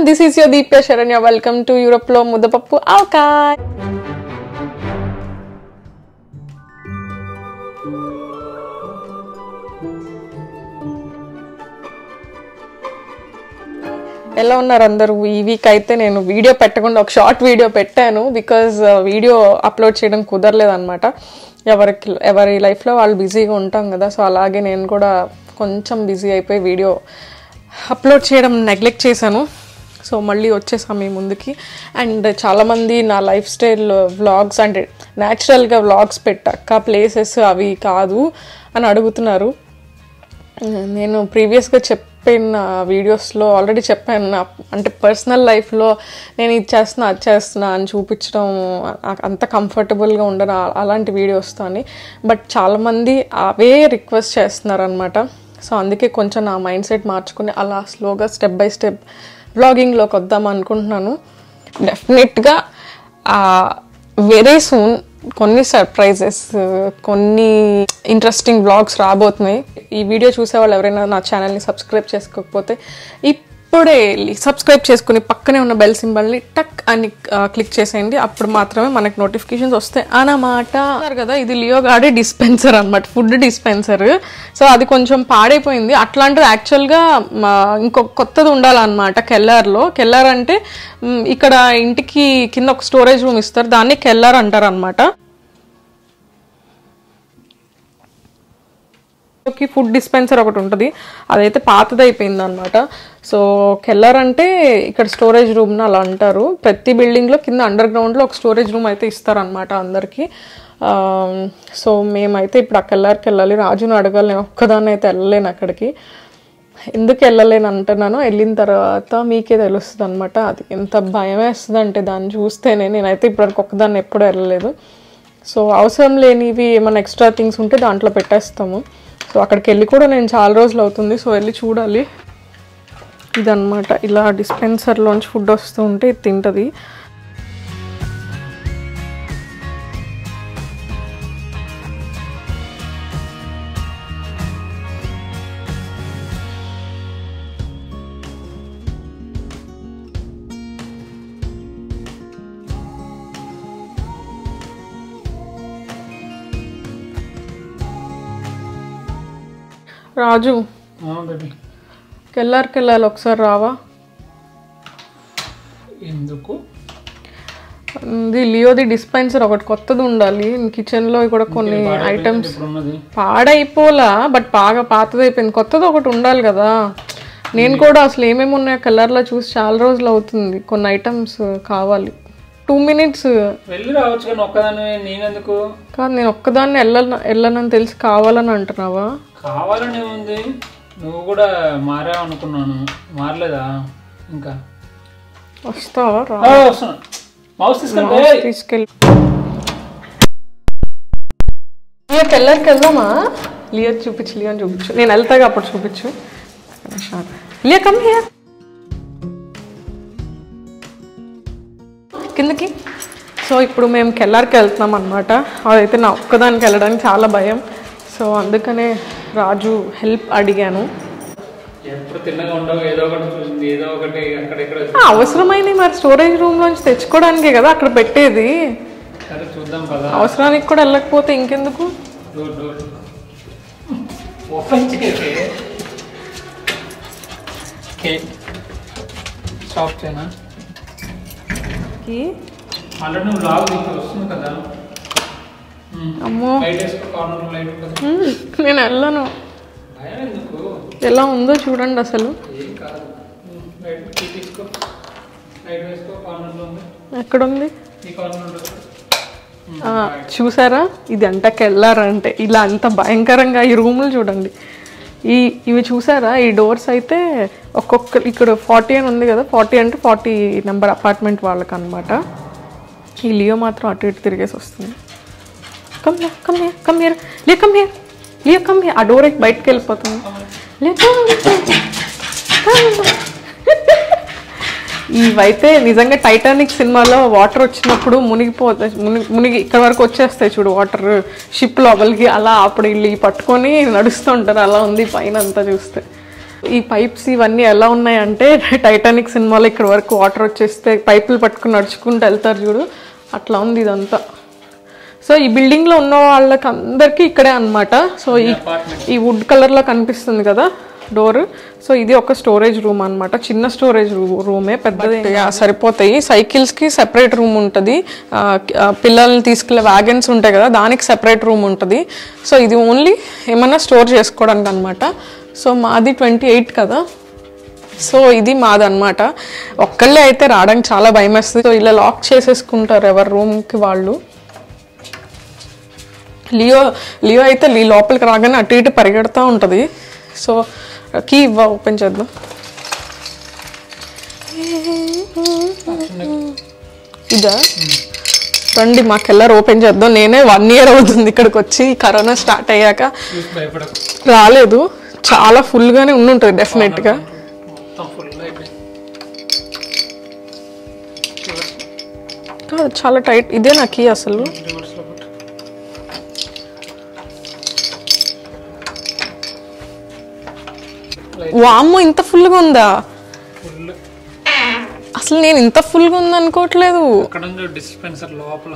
This is your Deepya Saranya welcome to Europe లో ముద్దపప్పు ఆవకాయ్ ఎలా ఉన్నారు అందరూ ఈ వీక్ అయితే నేను వీడియో పెట్టకుండా ఒక షార్ట్ వీడియో పెట్టాను బికాజ్ వీడియో అప్లోడ్ చేయడం కుదరలేదు అనమాట ఎవరికి ఎవరి లైఫ్లో వాళ్ళు బిజీగా ఉంటాం కదా సో అలాగే నేను కూడా కొంచెం బిజీ అయిపోయి వీడియో అప్లోడ్ చేయడం నెగ్లెక్ట్ చేశాను సో మళ్ళీ వచ్చేసాం మీ ముందుకి అండ్ చాలామంది నా లైఫ్ స్టైల్ వ్లాగ్స్ అంటే న్యాచురల్గా వ్లాగ్స్ పెట్టాక ప్లేసెస్ అవి కాదు అని అడుగుతున్నారు నేను ప్రీవియస్గా చెప్పిన వీడియోస్లో ఆల్రెడీ చెప్పాను నా అంటే పర్సనల్ లైఫ్లో నేను ఇది చేస్తున్నా అది చేస్తున్నా అని చూపించడం నాకు అంత కంఫర్టబుల్గా ఉండను ఆ- అలాంటి వీడియోస్తో అని బట్ చాలామంది అవే రిక్వెస్ట్ చేస్తున్నారు అనమాట సో అందుకే కొంచెం నా మైండ్ సెట్ మార్చుకుని అలా స్లోగా స్టెప్ బై స్టెప్ వ్లాగింగ్లోకి వద్దాం అనుకుంటున్నాను డెఫినెట్గా వెరీ సూన్ కొన్ని సర్ప్రైజెస్ కొన్ని ఇంట్రెస్టింగ్ బ్లాగ్స్ రాబోతున్నాయి ఈ వీడియో చూసే వాళ్ళు ఎవరైనా నా ఛానల్ని సబ్స్క్రైబ్ చేసుకోకపోతే ఇప్పుడే సబ్స్క్రైబ్ చేసుకుని పక్కనే ఉన్న బెల్ సింబల్ని టక్ అని క్లిక్ చేసేయండి అప్పుడు మాత్రమే మనకి నోటిఫికేషన్స్ వస్తాయి అన్నమాట అన్నారు కదా ఇది లియో గాడే డిస్పెన్సర్ అనమాట ఫుడ్ డిస్పెన్సర్ సో అది కొంచెం పాడైపోయింది అట్లాంటిది యాక్చువల్గా ఇంకో కొత్తది ఉండాలన్నమాట కెల్లర్లో కెల్లర్ అంటే మ్, ఇక్కడ ఇంటికి కింద ఒక స్టోరేజ్ రూమ్ ఇస్తారు దాన్ని కెల్లర్ అంటారు అనమాట కి ఫుడ్ డిస్పెన్సర్ ఒకటి ఉంటుంది అదైతే పాతది అయిపోయింది అనమాట సో కెల్లర్ అంటే ఇక్కడ స్టోరేజ్ రూమ్ అలా అంటారు ప్రతి బిల్డింగ్లో కింద అండర్ గ్రౌండ్లో ఒక స్టోరేజ్ రూమ్ అయితే ఇస్తారనమాట అందరికీ ఆ, సో మేమైతే ఇప్పుడు ఆ కెల్లర్కి వెళ్ళాలి రాజును అడగాలి నేను ఒక్కదాన్ని అయితే వెళ్ళలేను అక్కడికి ఎందుకు వెళ్ళలేను అంటున్నాను వెళ్ళిన తర్వాత మీకే తెలుస్తుంది అనమాట అది ఎంత భయం వేస్తుంది అంటే దాన్ని చూస్తేనే నేనైతే ఇప్పటివరకు ఒక్కదాన్ని ఎప్పుడు వెళ్ళలేదు సో అవసరం లేనివి ఏమైనా ఎక్స్ట్రా థింగ్స్ ఉంటే దాంట్లో పెట్టేస్తాము సో అక్కడికి వెళ్ళి కూడా నేను చాలా రోజులు అవుతుంది సో వెళ్ళి చూడాలి ఇదన్నమాట ఇలా డిస్పెన్సర్లోంచి ఫుడ్ వస్తూ ఉంటే ఇది తింటుంది రాజు బేబీ కెల్లార్కి వెళ్ళాలి ఒకసారి రావా ఎందుకు ఇది లియోది డిస్పెన్సర్ ఒకటి కొత్తది ఉండాలి కిచెన్లో కూడా కొన్ని ఐటమ్స్ ఇప్పుడు ఉన్నది పాడైపోలా బట్ బాగా పాతది అయిపోయింది కొత్తది ఒకటి ఉండాలి కదా నేను కూడా అసలు ఏమేమి ఉన్నాయో కలర్లో చూసి చాలా రోజులు అవుతుంది కొన్ని ఐటమ్స్ కావాలి టూ మినిట్స్ వెళ్ళి రావచ్చు కానీ ఒక్కదాని నేనెందుకు కాదు నేను ఒక్కదాన్ని వెళ్ళను వెళ్ళనని తెలిసి కావాలని అంటున్నావా కావాలని ఉంది నువ్వు కూడా మారావు అనుకున్నాను మారలేదా ఇంకా వస్తావా రా ఆ, వస్తున్నా మౌస్ తీసుకుంటే తీసుకెళ్ళి లియో కెల్లర్కి వెళ్దామా లియో చూపించు లియో చూపించు నేను వెళ్తాగా అప్పుడు చూపించు లియో కమ్ హియర్ కిందకి సో ఇప్పుడు మేము కెల్లర్కి వెళ్తున్నాం అనమాట అదైతే నా ఒక్కదానికి వెళ్ళడానికి చాలా భయం సో అందుకనే రాజు హెల్ప్ అడిగాను ఎప్పుడు తిన్నగా ఉండవు ఏదో ఒకటి చూసింది ఏదో ఒకటి అక్కడ ఇక్కడ ఆ, అవసరమైనవి మరి స్టోరేజ్ రూమ్ నుంచి తెచ్చుకోవడానికే కదా అక్కడ పెట్టేది సరే చూద్దాం పదా అవసరానికి కూడా వెళ్ళకపోతే ఇంకెందుకు డోర్ డోర్ ఓపెన్ చేసి కేక్ స్టాప్ చేయనా ఆల్రెడీ నువ్వు లాగ్ నీకు వస్తుంది కదా ఉమ్. అమ్మో లైట్ వేసుకో కార్నర్ లైట్ ఉంటుంది మ్మ్. నేను వెళ్ళను భయం ఎందుకు ఎలా ఉందో చూడండి అసలు ఏం కాదు ఉమ్, లైట్ కీ తీసుకో లైట్ వేసుకో కార్నర్లో ఉంది ఎక్కడుంది ఈ కార్నర్ ఉంటుంది ఉమ్, ఆ, చూసారా ఇది అంటకి వెళ్ళారంటే ఇలా అంత భయంకరంగా ఈ రూములు చూడండి ఈ ఇవి చూసారా ఈ డోర్స్ అయితే ఒక్కొక్క ఇక్కడ ఫార్టీ అని ఉంది కదా ఫార్టీ అంటే ఫార్టీ నెంబర్ అపార్ట్మెంట్ వాళ్ళకి అనమాట ఈ లియో మాత్రం అటు ఇటు తిరిగేసి వస్తుంది come here come here come here లే come here Leo come here ఆ డోర్ బయటకు వెళ్ళిపోతుంది లే come here. Come. ఇవైతే నిజంగా టైటానిక్ సినిమాలో వాటర్ వచ్చినప్పుడు మునిగిపోతాయి మునిగి మునిగి ఇక్కడ వరకు వచ్చేస్తాయి చూడు వాటర్ షిప్ లోపలికి అలా అప్పుడు వీళ్ళు ఇవి పట్టుకొని నడుస్తూ ఉంటారు అలా ఉంది పైన అంతా చూస్తే ఈ పైప్స్ ఇవన్నీ ఎలా ఉన్నాయంటే టైటానిక్ సినిమాలో ఇక్కడ వరకు వాటర్ వచ్చేస్తే పైపులు పట్టుకుని నడుచుకుంటూ వెళ్తారు చూడు అట్లా ఉంది ఇదంతా సో ఈ బిల్డింగ్ లో ఉన్న వాళ్ళకి అందరికీ ఇక్కడే అన్నమాట సో ఈ ఈ వుడ్ కలర్ లో కనిపిస్తుంది కదా డోర్ సో ఇది ఒక స్టోరేజ్ రూమ్ అన్నమాట చిన్న స్టోరేజ్ రూమే పెద్దది యా, సరిపోతాయి సైకిల్స్ కి సెపరేట్ రూమ్ ఉంటుంది ఆ, ఆ, పిల్లల్ని తీసుకెళ్లే వ్యాగన్స్ ఉంటాయి కదా దానికి సెపరేట్ రూమ్ ఉంటుంది సో ఇది ఓన్లీ ఏమన్నా స్టోర్ చేసుకోవడానికి అనమాట సో మాది ట్వంటీ ఎయిట్ కదా సో ఇది మాదన్నమాట ఒక్కళ్ళే అయితే రావడానికి చాలా భయం వేస్తుంది సో ఇలా లాక్ చేసేసుకుంటారు ఎవరి రూమ్కి వాళ్ళు లియో లియో అయితే ఈ లోపలికి రాగానే అటు ఇటు పరిగెడతా ఉంటుంది సో కీ ఇవ్వ ఓపెన్ చేద్దాం ఇదా రండి మాకెళ్ళారు ఓపెన్ చేద్దాం నేనే వన్ ఇయర్ అవుతుంది ఇక్కడికి వచ్చి కరోనా స్టార్ట్ అయ్యాక చూసి భయపడకు రాలేదు చాలా ఫుల్గానే ఉండుంటుంది డెఫినెట్గా మొత్తం ఫుల్ అయిపోయింది కాదు చాలా టైట్ ఇదే నా కీ అసలు రివర్స్ లో పెట్టు వామ్మో ఇంత ఫుల్గా ఉందా ఫుల్ అసలు నేను ఇంత ఫుల్గా ఉంది అనుకోవట్లేదు అక్కడ ఉంది డిస్పెన్సర్ లోపల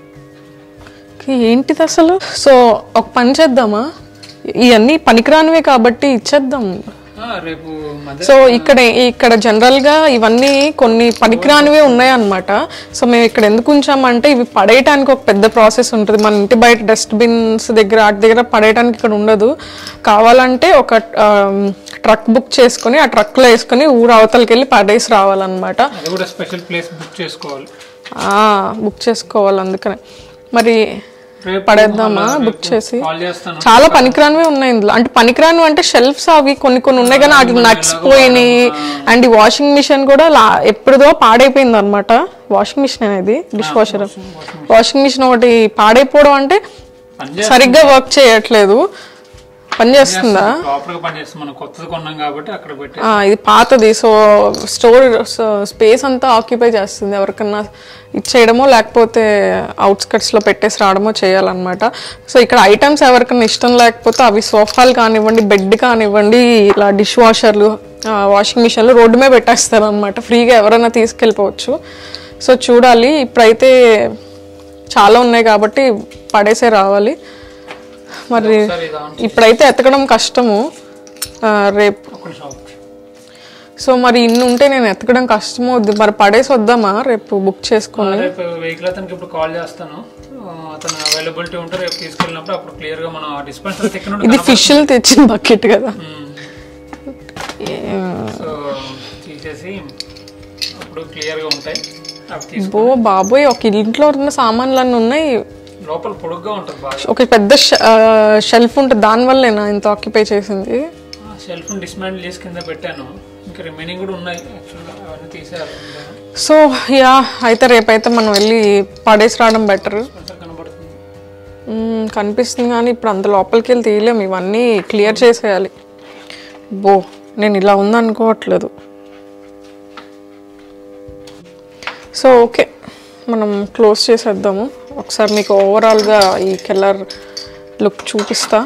ఏంటిది అసలు సో ఒక పని చేద్దామా ఇవన్నీ పనికిరానివే కాబట్టి ఇచ్చేద్దాం ఆ, రేపు మధ్య సో ఇక్కడ ఇక్కడ జనరల్ గా ఇవన్నీ కొన్ని పనికిరానివే ఉన్నాయన్నమాట సో మేము ఇక్కడ ఎందుకు ఉంచామంటే ఇవి పడేయటానికి ఒక పెద్ద ప్రాసెస్ ఉంటుంది మన ఇంటి బయట డస్ట్బిన్స్ దగ్గర వాటి దగ్గర పడేయటానికి ఇక్కడ ఉండదు కావాలంటే ఒక ట్రక్ బుక్ చేసుకొని ఆ ట్రక్ లో వేసుకొని ఊరు అవతలకి వెళ్ళి పడేసి రావాలన్నమాట అది కూడా స్పెషల్ ప్లేస్ బుక్ చేసుకోవాలి బుక్ చేసుకోవాలి అందుకనే మరి రేపు పడేద్దామా మళ్ళా బుక్ రేపు చేసి కాల్ చేస్తాను చాలా పనికిరానివే ఉన్నాయి ఇందులో అంటే పనికిరానివి అంటే షెల్ఫ్స్ అవి కొన్ని కొన్ని ఉన్నాయి కానీ అట్లా నడిచిపోయినాయి అండ్ ఈ వాషింగ్ మిషన్ కూడా లా- ఎప్పుడుదో పాడైపోయింది అనమాట వాషింగ్ మిషన్ అనేది డిష్ వాషర్ వాషింగ్ మిషన్ ఒకటి పాడైపోవడం అంటే పని సరిగ్గా వర్క్ చేయట్లేదు పని చేస్తుందా ప్రాపర్ గా పని చేస్తాం మనం కొత్తది కొన్నాం కాబట్టి అక్కడ పెట్టి ఆ, ఇది పాతది సో స్టోర్ స్పేస్ అంతా ఆక్యుపై చేస్తుంది ఎవరికన్నా ఇచ్చేయడమో లేకపోతే outskirts లో పెట్టేసి రావడమో చేయాలన్నమాట సో ఇక్కడ ఐటమ్స్ ఎవరికన్నా ఇష్టం లేకపోతే అవి సోఫాలు కానివ్వండి బెడ్ కానివ్వండి ఇలా డిష్ వాషర్లు వాషింగ్ మిషన్లు రోడ్డు మీద పెట్టేస్తారు అనమాట ఫ్రీగా ఎవరైనా తీసుకెళ్ళిపోవచ్చు సో చూడాలి ఇప్పుడైతే చాలా ఉన్నాయి కాబట్టి పడేసే రావాలి మరి సరే ఇది ఆన్ ఇప్పుడైతే ఎతకడం కష్టము ఆ, రేపు ఒక షాప్ సో మరి ఇన్ని ఉంటే నేను ఎతకడం కష్టము వద్దు మరి పడేసి వద్దామా రేపు బుక్ చేసుకొని రేపు వెహికల్ అతనికి ఇప్పుడు కాల్ చేస్తాను ఆ, అతను అవైలబిలిటీ ఉంటే రేపు తీసుకెళ్ళినప్పుడు అప్పుడు క్లియర్ గా మనం డిస్పెన్సర్ తిక్కినట్టు ఇది ఫిష్లు తెచ్చిన బకెట్ కదా సో తీసేసి అప్పుడు క్లియర్ గా ఉంటాయి అవి తీసు బో బాబోయ్ ఒక ఇంట్లో ఉన్న సామాన్లు అన్నీ ఉన్నాయి లోపల పొడుగ్గా ఉంటుంది బాగా ఒక పెద్ద షెల్ఫ్ ఉంటుంది దానివల్లేనా ఇంత ఆక్యుపై చేసింది షెల్ఫ్ డిస్మాండిల్ చేసి కింద పెట్టాను ఇంకా రిమైనింగ్ కూడా ఉన్నాయి యాక్చువల్గా అవన్నీ తీసేయాలి సో యా అయితే రేపైతే మనం వెళ్ళి పడేసి రావడం బెటర్ డిస్పెన్సర్ కనబడుతుంది కనిపిస్తుంది కానీ ఇప్పుడు అంత లోపలికి వెళ్ళి తీయలేము ఇవన్నీ క్లియర్ చేసేయాలి బో నేను ఇలా ఉందనుకోవట్లేదు సో ఓకే మనం క్లోజ్ చేసేద్దాము ఒకసారి మీకు ఓవరాల్గా ఈ కెల్లర్ లుక్ చూపిస్తా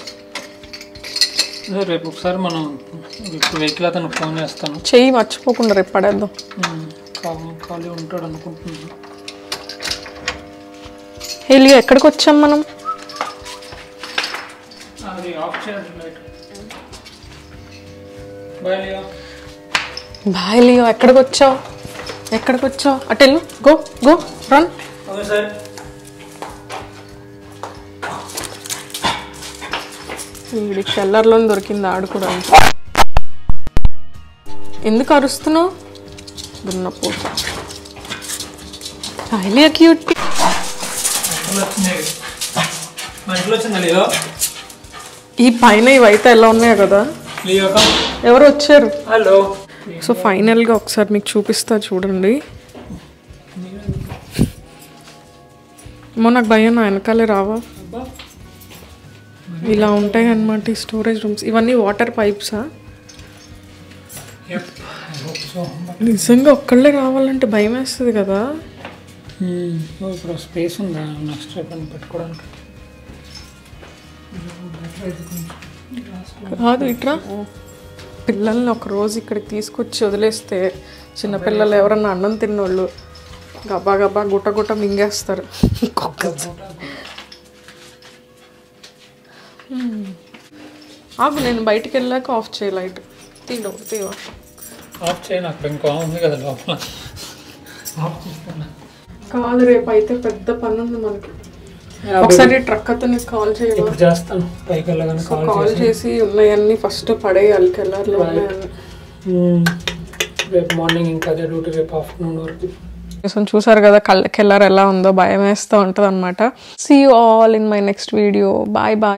అదే రేపు ఒకసారి మనం ఇప్పుడు వెహికల్ అతను ఫోన్ చేస్తాను చెయ్యి మర్చిపోకుండా రేపు పడేద్దాం ఉమ్, ఖాళీ ఖాళీ ఉంటాడు అనుకుంటున్నాను హెలియా ఎక్కడికి వచ్చాం మనం అది ఆఫ్ చేయండి light bye Leo bye Leo ఎక్కడికి వచ్చావు ఎక్కడికి వచ్చావు అటు వెళ్ళు go go run okay sir వీడి కెల్లర్లో దొరికింది ఆడుకోవడానికి ఎందుకు అరుస్తున్నావు దున్నపోత హైలీ క్యూట్ ఇంట్లో వచ్చింది మా ఇంట్లో వచ్చిందా లియో ఈ పైన ఇవైతే ఎలా ఉన్నాయో కదా లియో కమ్ ఎవరు వచ్చారు హలో సో ఫైనల్గా ఒకసారి మీకు చూపిస్తా చూడండి అమ్మో నాకు భయం నా వెనకాలే రావా ఇలా ఉంటాయి అన్నమాట ఈ స్టోరేజ్ రూమ్స్ ఇవన్నీ వాటర్ పైప్సా నిజంగా ఒక్కళ్ళే రావాలంటే భయం వేస్తుంది కదా ఇప్పుడు స్పేస్ ఉందా నెక్స్ట్ రేపు పెట్టుకోవడానికి కాదు ఇట్రా పిల్లల్ని ఒక రోజు ఇక్కడికి తీసుకొచ్చి వదిలేస్తే చిన్నపిల్లలు ఎవరన్నా అన్నం తిన్నోళ్ళు గబ్బా గబ్బా గుట్ట గుట్ట మింగేస్తారు కుక్క ఆగు నేను బయటికి వెళ్ళాక ఆఫ్ చేయ లైట్ తీయడం తీవా ఆఫ్ చేయి నాకు ఇంకో ఉంది కదా లోపల ఆఫ్ చేస్తున్నా కాదు రేపు అయితే పెద్ద పని ఉంది మనకి ఒకసారి ట్రక్ అతన్ని కాల్ చేయవా ఇప్పుడు చేస్తాను పైకి వెళ్ళగానే కాల్ కాల్ చేసి ఉన్నాయన్నీ ఫస్ట్ పడేయాలి కెల్లర్లో ఉన్నాయన్నీ రేపు మార్నింగ్ ఇంకా అదే డ్యూటీ రేపు ఆఫ్టర్నూన్ వరకు సో చూసారు కదా కళ్ళ కెల్లర్ ఎలా ఉందో భయం వేస్తూ ఉంటుంది అనమాట see you all in my next video bye bye